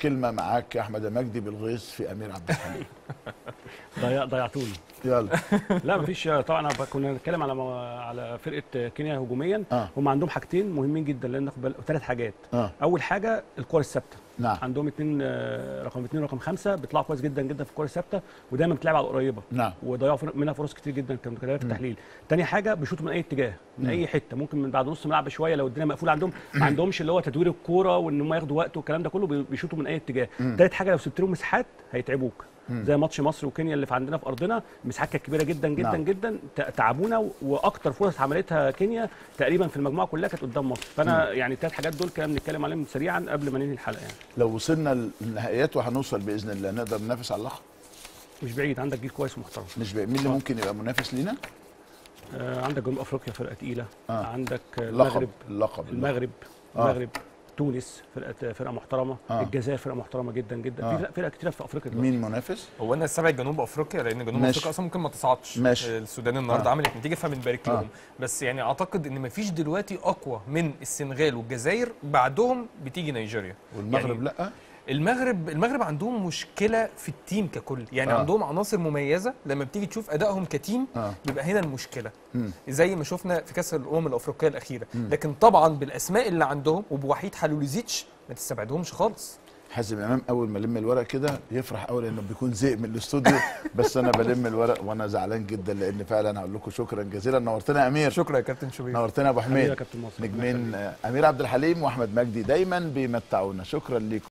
كلمه معاك يا احمد مجدي بالغيث في امير عبد الحليم ضيع ضيعتوني يلا لا مفيش طبعا أنا كنا بنتكلم على على فرقه كينيا هجوميا آه. هم عندهم حاجتين مهمين جدا لان ناخد بال- ثلاث حاجات اه اول حاجه الكور الثابته نعم عندهم اثنين رقم اثنين ورقم خمسه بيطلعوا كويس جدا جدا في الكور الثابته ودايما بتلعب على القريبه نعم وضيعوا فر- منها فرص كتير جدا كانوا كده في التحليل تاني حاجه بيشوطوا من اي اتجاه من اي حته ممكن من بعد نص ملعب بشويه لو الدنيا مقفوله عندهم ما عندهمش اللي هو تدوير الكوره وان هم ياخدوا وقت والكلام ده كله بي- بيشوطوا من اي اتجاه تالت حاجه لو سبت لهم مساحات هيتعبوك زي ماتش مصر وكينيا اللي في عندنا في ارضنا مساحات كانت كبيره جدا جدا نعم. جدا ت- تعبونا و- واكتر فرص عملتها كينيا تقريبا في المجموعه كلها كانت قدام مصر فانا يعني الثلاث حاجات دول كنا بنتكلم عليهم سريعا قبل ما ننهي الحلقه يعني لو وصلنا للنهائيات وهنوصل باذن الله نقدر ننافس على اللقب مش بعيد عندك جيل كويس ومحترم مش بقى. مين اللي ممكن يبقى منافس لينا آه، عندك جنوب افريقيا فرقه تقيله آه. عندك لقب المغرب اللقب المغرب آه. المغرب تونس فرقه فرقه محترمه آه. الجزائر فرقه محترمه جدا جدا آه. في فرق- فرق كتير في افريقيا دلوقتي مين منافس هو انا استبعد جنوب افريقيا لان جنوب ماشي. افريقيا اصلا ممكن ما تصعدش ماشي. السودان النهارده آه. عملت نتيجه فبنبارك آه. لهم بس يعني اعتقد ان مفيش دلوقتي اقوى من السنغال والجزائر بعدهم بتيجي نيجيريا والمغرب يعني لا المغرب المغرب عندهم مشكله في التيم ككل يعني آه. آه. عندهم عناصر مميزه لما بتيجي تشوف ادائهم كتيم اه بيبقى هنا المشكله مم. زي ما شفنا في كاس الامم الافريقيه الاخيره مم. لكن طبعا بالاسماء اللي عندهم وبوحيد حلوليزيتش ما تستبعدهمش خالص حازم امام اول ما لم الورق كده يفرح قوي لانه بيكون زهق من الاستوديو بس انا بلم الورق وانا زعلان جدا لان فعلا هقول لكم شكرا جزيلا نورتنا يا امير شكرا يا كابتن شوبير نورتنا يا ابو حبيبي يا حميد كابتن مصر نجمين آه، امير عبد الحليم واحمد مجدي دايما بيمتعونا شكرا ليكم